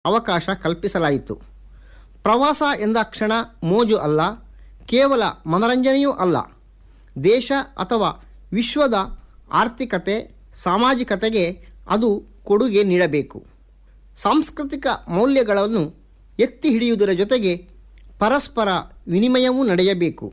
ಅವಕಾಶ ಕಲ್ಪಿಸಲಾಯಿತು ಪ್ರವಾಸ ಎಂದಾಕ್ಷಣ ಮೋಜು ಅಲ್ಲ ಕೇವಲ ಮನರಂಜನೆಯೂ ಅಲ್ಲ ದೇಶ ಅಥವಾ ವಿಶ್ವದ ಆರ್ಥಿಕತೆ ಸಾಮಾಜಿಕತೆಗೆ ಅದು ಕೊಡುಗೆ ನೀಡಬೇಕು ಸಾಂಸ್ಕೃತಿಕ ಮೌಲ್ಯಗಳನ್ನು ಎತ್ತಿ ಹಿಡಿಯುವುದರ ಜೊತೆಗೆ ಪರಸ್ಪರ ವಿನಿಮಯವೂ ನಡೆಯಬೇಕು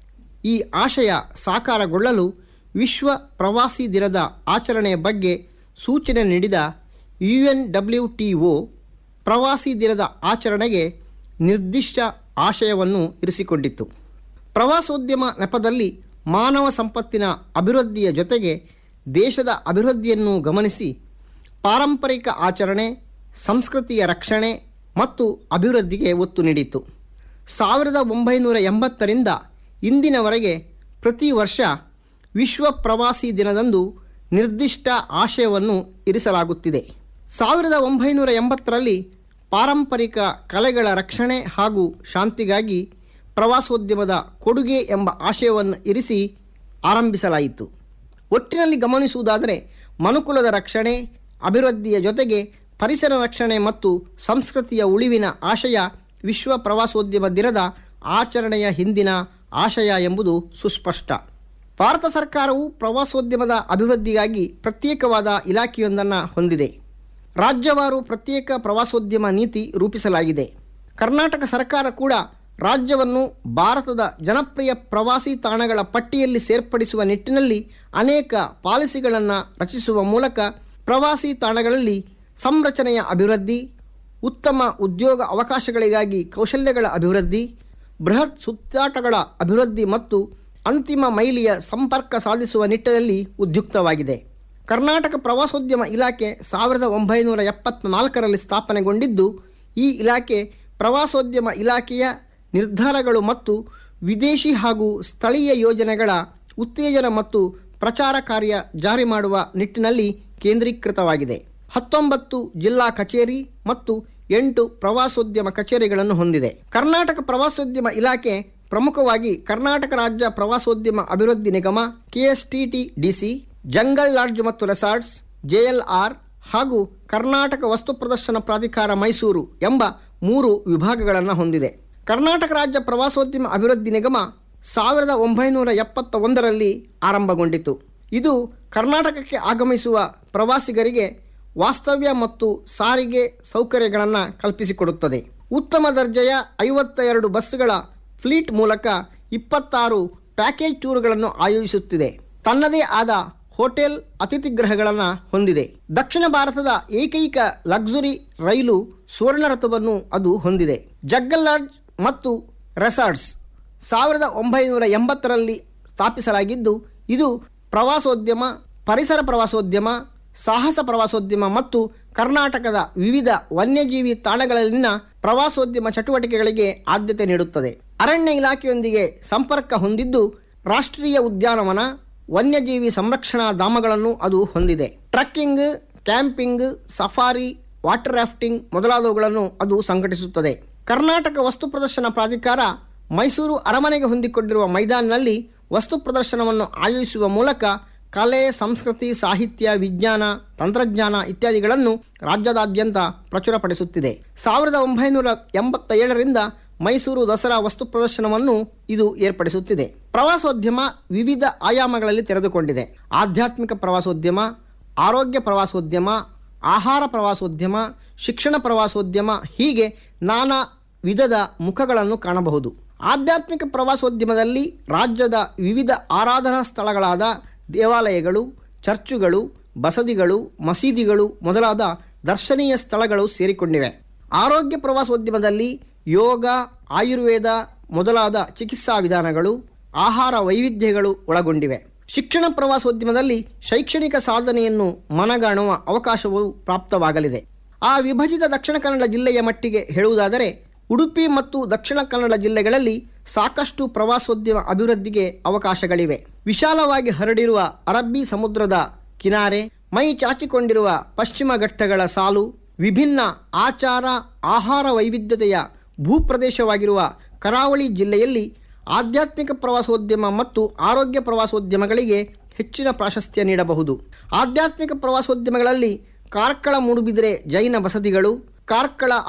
ಈ ಆಶಯ ಸಾಕಾರಗೊಳ್ಳಲು ವಿಶ್ವ ಪ್ರವಾಸಿ ದಿನದ ಆಚರಣೆಯ ಬಗ್ಗೆ ಸೂಚನೆ ನೀಡಿದ U N W T O ಪ್ರವಾಸಿ ದಿನದ ಆಚರಣೆಗೆ ನಿರ್ದಿಷ್ಟ ಆಶಯವನ್ನು ಇರಿಸಿಕೊಂಡಿತ್ತು ಪ್ರವಾಸೋದ್ಯಮ ನೆಪದಲ್ಲಿ ಮಾನವ ಸಂಪತ್ತಿನ ಅಭಿವೃದ್ಧಿಯ ಜೊತೆಗೆ ದೇಶದ ಅಭಿವೃದ್ಧಿಯನ್ನು ಗಮನಿಸಿ ಪಾರಂಪರಿಕ ಆಚರಣೆ ಸಂಸ್ಕೃತಿಯ ರಕ್ಷಣೆ ಮತ್ತು ಅಭಿವೃದ್ಧಿಗೆ ಒತ್ತು ನೀಡಿತು ಸಾವಿರದ ಒಂಬೈನೂರ ಎಂಬತ್ತರಿಂದ ಇಂದಿನವರೆಗೆ ಪ್ರತಿ ವರ್ಷ ವಿಶ್ವ ಪ್ರವಾಸಿ ದಿನದಂದು ನಿರ್ದಿಷ್ಟ ಆಶಯವನ್ನು ಇರಿಸಲಾಗುತ್ತಿದೆ ಸಾವಿರದ ಒಂಬೈನೂರ ಎಂಬತ್ತರಲ್ಲಿ ಪಾರಂಪರಿಕ ಕಲೆಗಳ ರಕ್ಷಣೆ ಹಾಗೂ ಶಾಂತಿಗಾಗಿ ಪ್ರವಾಸೋದ್ಯಮದ ಕೊಡುಗೆ ಎಂಬ ಆಶಯವನ್ನು ಇರಿಸಿ ಆರಂಭಿಸಲಾಯಿತು ಒಟ್ಟಿನಲ್ಲಿ ಗಮನಿಸುವುದಾದರೆ ಮನುಕುಲದ ರಕ್ಷಣೆ ಅಭಿವೃದ್ಧಿಯ ಜೊತೆಗೆ ಪರಿಸರ ರಕ್ಷಣೆ ಮತ್ತು ಸಂಸ್ಕೃತಿಯ ಉಳಿವಿನ ಆಶಯ ವಿಶ್ವ ಪ್ರವಾಸೋದ್ಯಮ ದಿನದ ಆಚರಣೆಯ ಹಿಂದಿನ ಆಶಯ ಎಂಬುದು ಸುಸ್ಪಷ್ಟ ಭಾರತ ಸರ್ಕಾರವು ಪ್ರವಾಸೋದ್ಯಮದ ಅಭಿವೃದ್ಧಿಗಾಗಿ ಪ್ರತ್ಯೇಕವಾದ ಇಲಾಖೆಯೊಂದನ್ನು ಹೊಂದಿದೆ ರಾಜ್ಯವಾರು ಪ್ರತ್ಯೇಕ ಪ್ರವಾಸೋದ್ಯಮ ನೀತಿ ರೂಪಿಸಲಾಗಿದೆ ಕರ್ನಾಟಕ ಸರ್ಕಾರ ಕೂಡ ರಾಜ್ಯವನ್ನು ಭಾರತದ ಜನಪ್ರಿಯ ಪ್ರವಾಸಿ ತಾಣಗಳ ಪಟ್ಟಿಯಲ್ಲಿ ಸೇರ್ಪಡಿಸುವ ನಿಟ್ಟಿನಲ್ಲಿ ಅನೇಕ ಪಾಲಿಸಿಗಳನ್ನು ರಚಿಸುವ ಮೂಲಕ ಪ್ರವಾಸಿ ತಾಣಗಳಲ್ಲಿ ಸಂರಚನೆಯ ಅಭಿವೃದ್ಧಿ ಉತ್ತಮ ಉದ್ಯೋಗ ಅವಕಾಶಗಳಿಗಾಗಿ ಕೌಶಲ್ಯಗಳ ಅಭಿವೃದ್ಧಿ ಬೃಹತ್ ಸುತ್ತಾಟಗಳ ಅಭಿವೃದ್ಧಿ ಮತ್ತು ಅಂತಿಮ ಮೈಲಿಯ ಸಂಪರ್ಕ ಸಾಧಿಸುವ ನಿಟ್ಟಿನಲ್ಲಿ ಉದ್ಯುಕ್ತವಾಗಿದೆ ಕರ್ನಾಟಕ ಪ್ರವಾಸೋದ್ಯಮ ಇಲಾಖೆ ಸಾವಿರದ ಒಂಬೈನೂರ ಎಪ್ಪತ್ನಾಲ್ಕರಲ್ಲಿ ಸ್ಥಾಪನೆಗೊಂಡಿದ್ದು ಈ ಇಲಾಖೆ ಪ್ರವಾಸೋದ್ಯಮ ಇಲಾಖೆಯ ನಿರ್ಧಾರಗಳು ಮತ್ತು ವಿದೇಶಿ ಹಾಗೂ ಸ್ಥಳೀಯ ಯೋಜನೆಗಳ ಉತ್ತೇಜನ ಮತ್ತು ಪ್ರಚಾರ ಕಾರ್ಯ ಜಾರಿ ಮಾಡುವ ನಿಟ್ಟಿನಲ್ಲಿ ಕೇಂದ್ರೀಕೃತವಾಗಿದೆ ಹತ್ತೊಂಬತ್ತು ಜಿಲ್ಲಾ ಕಚೇರಿ ಮತ್ತು ಎಂಟು ಪ್ರವಾಸೋದ್ಯಮ ಕಚೇರಿಗಳನ್ನು ಹೊಂದಿದೆ ಕರ್ನಾಟಕ ಪ್ರವಾಸೋದ್ಯಮ ಇಲಾಖೆ ಪ್ರಮುಖವಾಗಿ ಕರ್ನಾಟಕ ರಾಜ್ಯ ಪ್ರವಾಸೋದ್ಯಮ ಅಭಿವೃದ್ಧಿ ನಿಗಮ ಕೆಎಸ್ಟಿಟಿ ಡಿಸಿ ಜಂಗಲ್ ಲಾಡ್ಜ್ ಮತ್ತು ರೆಸಾರ್ಟ್ಸ್ ಜೆಎಲ್ಆರ್ ಹಾಗೂ ಕರ್ನಾಟಕ ವಸ್ತು ಪ್ರದರ್ಶನ ಪ್ರಾಧಿಕಾರ ಮೈಸೂರು ಎಂಬ ಮೂರು ವಿಭಾಗಗಳನ್ನು ಹೊಂದಿದೆ ಕರ್ನಾಟಕ ರಾಜ್ಯ ಪ್ರವಾಸೋದ್ಯಮ ಅಭಿವೃದ್ಧಿ ನಿಗಮ ಸಾವಿರದ ಒಂಬೈನೂರ ಎಪ್ಪತ್ತ ಒಂದರಲ್ಲಿ ಆರಂಭಗೊಂಡಿತು ಇದು ಕರ್ನಾಟಕಕ್ಕೆ ಆಗಮಿಸುವ ಪ್ರವಾಸಿಗರಿಗೆ ವಾಸ್ತವ್ಯ ಮತ್ತು ಸಾರಿಗೆ ಸೌಕರ್ಯಗಳನ್ನು ಕಲ್ಪಿಸಿಕೊಡುತ್ತದೆ ಉತ್ತಮ ದರ್ಜೆಯ ಐವತ್ತ ಎರಡು ಬಸ್ಗಳ ಫ್ಲೀಟ್ ಮೂಲಕ ಇಪ್ಪತ್ತಾರು ಪ್ಯಾಕೇಜ್ ಟೂರ್ಗಳನ್ನು ಆಯೋಜಿಸುತ್ತಿದೆ ತನ್ನದೇ ಆದ ಹೋಟೆಲ್ ಅತಿಥಿಗೃಹಗಳನ್ನು ಹೊಂದಿದೆ ದಕ್ಷಿಣ ಭಾರತದ ಏಕೈಕ ಲಕ್ಸುರಿ ರೈಲು ಸುವರ್ಣರಥವನ್ನು ಅದು ಹೊಂದಿದೆ ಜಗ್ಗಲ್ ಲಾಡ್ಜ್ ಮತ್ತು ರೆಸಾರ್ಟ್ಸ್ ಸಾವಿರದ ಒಂಬೈನೂರ ಎಂಬತ್ತರಲ್ಲಿ ಸ್ಥಾಪಿಸಲಾಗಿದ್ದು ಇದು ಪ್ರವಾಸೋದ್ಯಮ ಪರಿಸರ ಪ್ರವಾಸೋದ್ಯಮ ಸಾಹಸ ಪ್ರವಾಸೋದ್ಯಮ ಮತ್ತು ಕರ್ನಾಟಕದ ವಿವಿಧ ವನ್ಯಜೀವಿ ತಾಣಗಳಲ್ಲಿನ ಪ್ರವಾಸೋದ್ಯಮ ಚಟುವಟಿಕೆಗಳಿಗೆ ಆದ್ಯತೆ ನೀಡುತ್ತದೆ ಅರಣ್ಯ ಇಲಾಖೆಯೊಂದಿಗೆ ಸಂಪರ್ಕ ಹೊಂದಿದ್ದು ರಾಷ್ಟ್ರೀಯ ಉದ್ಯಾನವನ ವನ್ಯಜೀವಿ ಸಂರಕ್ಷಣಾ ಧಾಮಗಳನ್ನು ಅದು ಹೊಂದಿದೆ trekking camping safari water rafting ಮೊದಲಾದವುಗಳನ್ನು ಅದು ಸಂಘಟಿಸುತ್ತದೆ ಕರ್ನಾಟಕ ವಸ್ತು ಪ್ರದರ್ಶನ ಪ್ರಾಧಿಕಾರ ಮೈಸೂರು ಅರಮನೆಗೆ ಹೊಂದಿಕೊಂಡಿರುವ ಮೈದಾನಿನಲ್ಲಿ ವಸ್ತು ಪ್ರದರ್ಶನವನ್ನು ಆಯೋಜಿಸುವ ಮೂಲಕ ಕಲೆ ಸಂಸ್ಕೃತಿ ಸಾಹಿತ್ಯ ವಿಜ್ಞಾನ ತಂತ್ರಜ್ಞಾನ ಇತ್ಯಾದಿಗಳನ್ನು ರಾಜ್ಯದಾದ್ಯಂತ ಪ್ರಚುರಪಡಿಸುತ್ತಿದೆ ಸಾವಿರದ ಒಂಬೈನೂರ ಎಂಬತ್ತ ಏಳರಿಂದ ಮೈಸೂರು ದಸರಾ ವಸ್ತು ಪ್ರದರ್ಶನವನ್ನು ಇದು ಏರ್ಪಡಿಸುತ್ತಿದೆ ಪ್ರವಾಸೋದ್ಯಮ ವಿವಿಧ ಆಯಾಮಗಳಲ್ಲಿ ತೆರೆದುಕೊಂಡಿದೆ ಆಧ್ಯಾತ್ಮಿಕ ಪ್ರವಾಸೋದ್ಯಮ ಆರೋಗ್ಯ ಪ್ರವಾಸೋದ್ಯಮ ಆಹಾರ ಪ್ರವಾಸೋದ್ಯಮ ಶಿಕ್ಷಣ ಪ್ರವಾಸೋದ್ಯಮ ಹೀಗೆ ನಾನಾ ವಿಧದ ಮುಖಗಳನ್ನು ಕಾಣಬಹುದು ಆಧ್ಯಾತ್ಮಿಕ ಪ್ರವಾಸೋದ್ಯಮದಲ್ಲಿ ರಾಜ್ಯದ ವಿವಿಧ ಆರಾಧನಾ ಸ್ಥಳಗಳಾದ ದೇವಾಲಯಗಳು ಚರ್ಚುಗಳು ಬಸದಿಗಳು ಮಸೀದಿಗಳು ಮೊದಲಾದ ದರ್ಶನೀಯ ಸ್ಥಳಗಳು ಸೇರಿಕೊಂಡಿವೆ ಆರೋಗ್ಯ ಪ್ರವಾಸೋದ್ಯಮದಲ್ಲಿ ಯೋಗ ಆಯುರ್ವೇದ ಮೊದಲಾದ ಚಿಕಿತ್ಸಾ ವಿಧಾನಗಳು ಆಹಾರ ವೈವಿಧ್ಯಗಳು ಒಳಗೊಂಡಿವೆ ಶಿಕ್ಷಣ ಪ್ರವಾಸೋದ್ಯಮದಲ್ಲಿ ಶೈಕ್ಷಣಿಕ ಸಾಧನೆಯನ್ನು ಮನಗಾಣುವ ಅವಕಾಶವು ಪ್ರಾಪ್ತವಾಗಲಿದೆ ಆ ವಿಭಜಿತ ದಕ್ಷಿಣ ಕನ್ನಡ ಜಿಲ್ಲೆಯ ಮಟ್ಟಿಗೆ ಹೇಳುವುದಾದರೆ ಉಡುಪಿ ಮತ್ತು ದಕ್ಷಿಣ ಕನ್ನಡ ಜಿಲ್ಲೆಗಳಲ್ಲಿ ಸಾಕಷ್ಟು ಪ್ರವಾಸೋದ್ಯಮ ಅಭಿವೃದ್ಧಿಗೆ ಅವಕಾಶಗಳಿವೆ ವಿಶಾಲವಾಗಿ ಹರಡಿರುವ ಅರಬ್ಬಿ ಸಮುದ್ರದ ಕಿನಾರೆ ಮೈ ಚಾಚಿಕೊಂಡಿರುವ ಪಶ್ಚಿಮ ಘಟ್ಟಗಳ ಸಾಲು ವಿಭಿನ್ನ ಆಚಾರ ಆಹಾರ ವೈವಿಧ್ಯತೆಯ ಭೂಪ್ರದೇಶವಾಗಿರುವ ಕರಾವಳಿ ಜಿಲ್ಲೆಯಲ್ಲಿ ಆಧ್ಯಾತ್ಮಿಕ ಪ್ರವಾಸೋದ್ಯಮ ಮತ್ತು ಆರೋಗ್ಯ ಪ್ರವಾಸೋದ್ಯಮಗಳಿಗೆ ಹೆಚ್ಚಿನ ಪ್ರಾಶಸ್ತ್ಯ ನೀಡಬಹುದು ಆಧ್ಯಾತ್ಮಿಕ ಪ್ರವಾಸೋದ್ಯಮಗಳಲ್ಲಿ ಕಾರ್ಕಳ ಮೂಡುಬಿದಿರೆ ಜೈನ ಬಸದಿಗಳು ಕಾರ್ಕಳ